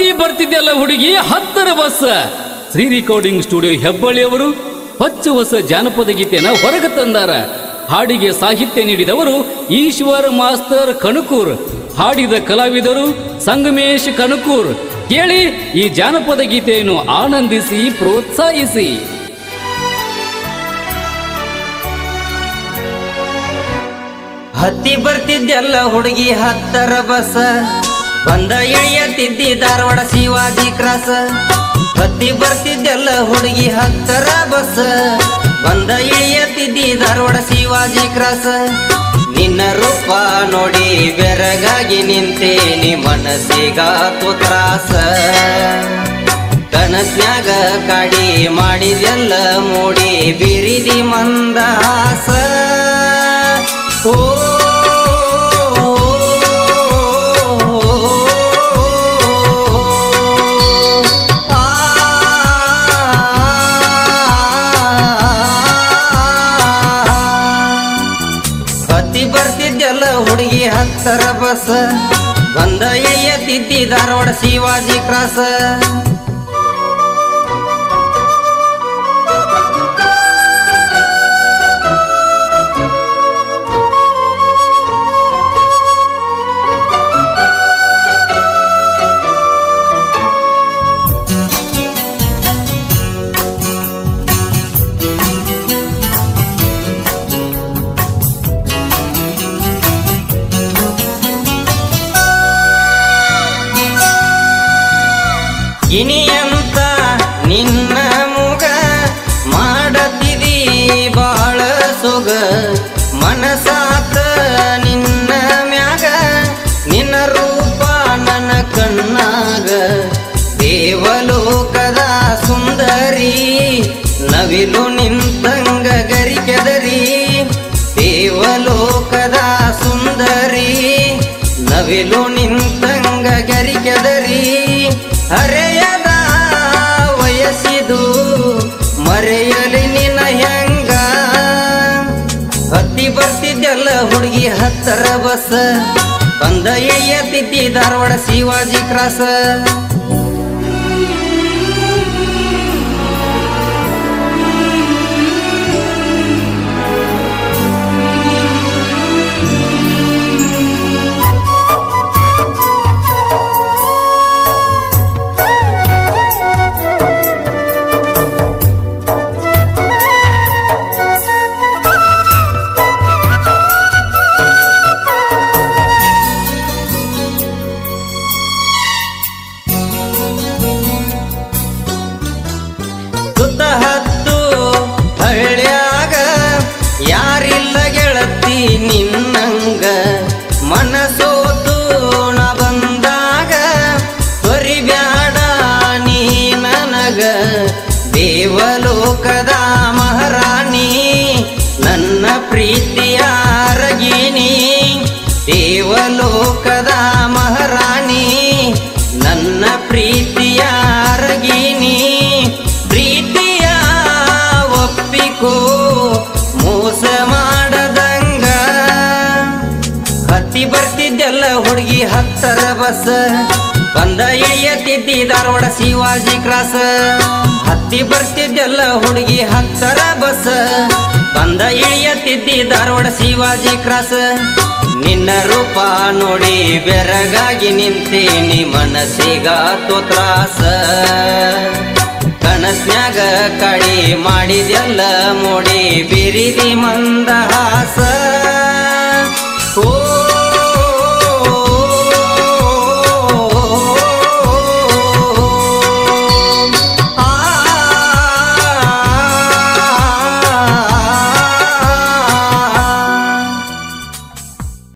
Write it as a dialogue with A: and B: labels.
A: ಹತ್ತಿ ಬರ್ತಿದ್ದೆಲ್ಲ ಹುಡುಗಿ ಹತ್ತರ ಬಸ್ ಶ್ರೀ ರೆಕಾರ್ಡಿಂಗ್ ಸ್ಟುಡಿಯೋ ಹೆಬ್ಬಳ್ಳಿಯವರು ಹೊಚ್ಚ ಹೊಸ ಜಾನಪದ ಗೀತೆಯನ್ನ ಹೊರಗೆ ತಂದಾರ ಹಾಡಿಗೆ ಸಾಹಿತ್ಯ ನೀಡಿದವರು ಈಶ್ವರ್ ಮಾಸ್ತರ್ ಕಣಕೂರ್ ಹಾಡಿದ ಕಲಾವಿದರು ಸಂಗಮೇಶ್ ಕಣಕೂರ್ ಕೇಳಿ ಈ ಜಾನಪದ ಗೀತೆಯನ್ನು ಆನಂದಿಸಿ ಪ್ರೋತ್ಸಾಹಿಸಿ
B: ಹತ್ತಿ ಬರ್ತಿದ್ದೆಲ್ಲ ಹುಡುಗಿ ಹತ್ತರ ಬಸ್ ಬಂದ ಇಳಿಯತಿದ್ದಿ ಧಾರವಾಡ ಶಿವಾಜಿ ಕ್ರಾಸ್ ಹತ್ತಿ ಬರ್ತಿದ್ದೆಲ್ಲ ಹುಡುಗಿ ಹತ್ತರ ಬಸ್ ಬಂದ ಇಳಿಯತಿದ್ದಿ ಧಾರವಾಡ ಶಿವಾಜಿ ಕ್ರಾಸ್ ನಿನ್ನ ರೂಪ ನೋಡಿ ಬೆರಗಾಗಿ ನಿಂತೇನಿ ಮನಸ್ಸಿಗಾತು ತ್ರಾಸ ಕನಸ್ನ್ಯಾಗ ಕಾಡಿ ಮಾಡಿದೆಲ್ಲ ಮೂಡಿ ಬಿರಿದಿ ಮಂದಹಾಸ ಓ ಆ, ಹತ್ತಿ ಬರ್ತಿದ್ದೆಲ್ಲ ಹುಡುಗಿ ಹತ್ತರ ಬಸ್ ಬಂದ ಇಳಿಯತಿದ್ದಿ ಧಾರವಾಡ ಶಿವಾಜಿ ಕ್ರಾಸ್ ಇನಿಯಂತ ನಿನ್ನ ಮುಗ ಮಾಡತಿದಿ ಬಾಳ ಸೊಗ ಮನಸಾತ ನಿನ್ನ ಮ್ಯಾಗ ನಿನ್ನ ರೂಪ ನನ್ನ ಕಣ್ಣಾಗ ದೇವಲೋಕದ ಸುಂದರಿ ನವಿಲು ನಿಂತಂಗ ಗರಿಕೆದರಿ ದೇವಲೋಕದ ಸುಂದರಿ ನವಿಲು ನಿಂತಂಗ ಗರಿಕೆದರಿ ಹರೆಯದ ವಯಸ್ಸಿದು ಮರೆಯಲಿ ನಿನ್ನ ಹೆಂಗ ಹತ್ತಿ ಬರ್ತಿದ್ದೆಲ್ಲ ಹುಡುಗಿ ಹತ್ತರ ಬಸ್ ಬಂದ ಇಳಿಯತಿದ್ದಿ ಧಾರವಾಡ ಶಿವಾಜಿ ಕ್ರಾಸ್ ಸುತ್ತ ಹತ್ತು ಹಳ್ಳ್ಯಾಗ ಯಾರಿಲ್ಲ ಗೆಳತಿ ನಿನ್ನಂಗ ಮನಸೋತು ನ ಬಂದಾಗ ತೊರಿಬ್ಯಾಡ ನೀ ನನಗ ದೇವಲೋಕದ ಮಹಾರಾಣಿ ನನ್ನ ಪ್ರೀತಿಯ ಅರಗಿನಿ ದೇವಲೋಕದ ಮಹಾರಾಣಿ ನನ್ನ ಪ್ರೀತಿಯ ಅರಗಿನಿ ಪ್ರೀತಿಯ ಒಪ್ಪಿಕೋ ಮೋಸ ಮಾಡದಂಗ ಹತ್ತಿ ಬರ್ತಿದ್ದೆಲ್ಲ ಹುಡುಗಿ ಹತ್ತರ ಬಸ್ ಬಂದ ಇಳಿಯತಿದ್ದಿ ಧಾರವಾಡ ಶಿವಾಜಿ ಕ್ರಾಸ್ ಹತ್ತಿ ಬರ್ತಿದ್ದೆಲ್ಲ ಹುಡುಗಿ ಹತ್ತರ ಬಸ್ ಬಂದ ಇಳಿಯತಿದ್ದಿ ಧಾರವಾಡ ಶಿವಾಜಿ ಕ್ರಾಸ್ ನಿನ್ನ ರೂಪ ನೋಡಿ ಬೆರಗಾಗಿ ನಿಂತೇನಿ ಮನಸ್ಸಿಗಾತು ತ್ರಾಸ ಕನಸ್ನ್ಯಾಗ ಕಡಿ ಮಾಡಿದೆಲ್ಲ ಮೋಡಿ ಬಿರಿದಿ ಮಂದಹಾಸ ಓ